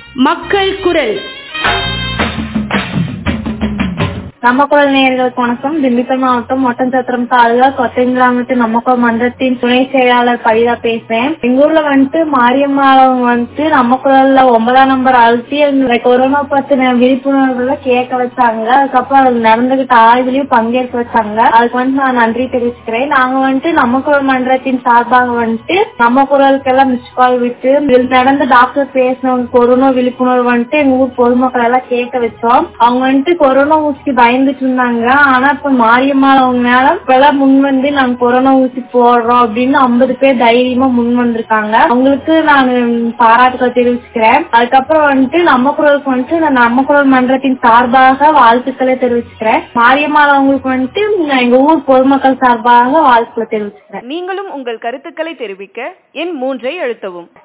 மக்கள் குரல் நம்ம குரல் நேயர்களுக்கு வணக்கம் திண்டுக்கல் மாவட்டம் ஒட்டன்சத்திரம் தாலுகா கொத்தை கிராமத்து நம்ம குரல் மன்றத்தின் துணை செயலாளர் பரிதா பேசுறேன் எங்க ஊர்ல வந்துட்டு மாரியம்மாள் வந்துட்டு நம்ம குரல்ல ஒன்பதாம் நம்பர் அழுத்தி அந்த கொரோனா பத்தின விழிப்புணர்வுல கேட்க வச்சாங்க அதுக்கப்புறம் அதுல நடந்துகிட்ட ஆய்வுலயும் பங்கேற்க வச்சாங்க அதுக்கு வந்து நான் நன்றி தெரிவிச்சுக்கிறேன் நாங்க வந்துட்டு நம்ம குரல் மன்றத்தின் சார்பாக வந்துட்டு நம்ம குரலுக்கெல்லாம் மிஸ் கால் விட்டு இதில் நடந்த டாக்டர் பேசினவங்க கொரோனா விழிப்புணர்வு வந்துட்டு எங்க ஊர் பொதுமக்கள் எல்லாம் கேட்க வச்சோம் அவங்க வந்துட்டு கொரோனா ஊசி பயந்துட்டு இருந்தாங்க ஆனா இப்ப மாரியம்மாள் அவங்க மேல இப்பெல்லாம் முன் வந்து நாங்க கொரோனா ஊசி போடுறோம் அப்படின்னு ஐம்பது பேர் தைரியமா முன் வந்திருக்காங்க அவங்களுக்கு நான் பாராட்டுகள் தெரிவிச்சுக்கிறேன் அதுக்கப்புறம் வந்துட்டு நம்ம குரலுக்கு வந்துட்டு நான் நம்ம குரல் மன்றத்தின் சார்பாக வாழ்த்துக்களை தெரிவிச்சுக்கிறேன் மாரியம்மாள் அவங்களுக்கு வந்துட்டு எங்க ஊர் பொதுமக்கள் சார்பாக வாழ்த்துக்களை தெரிவிச்சுக்கிறேன் நீங்களும் உங்கள் கருத்துக்களை தெரிவிக்க எண் மூன்றை அழுத்தவும்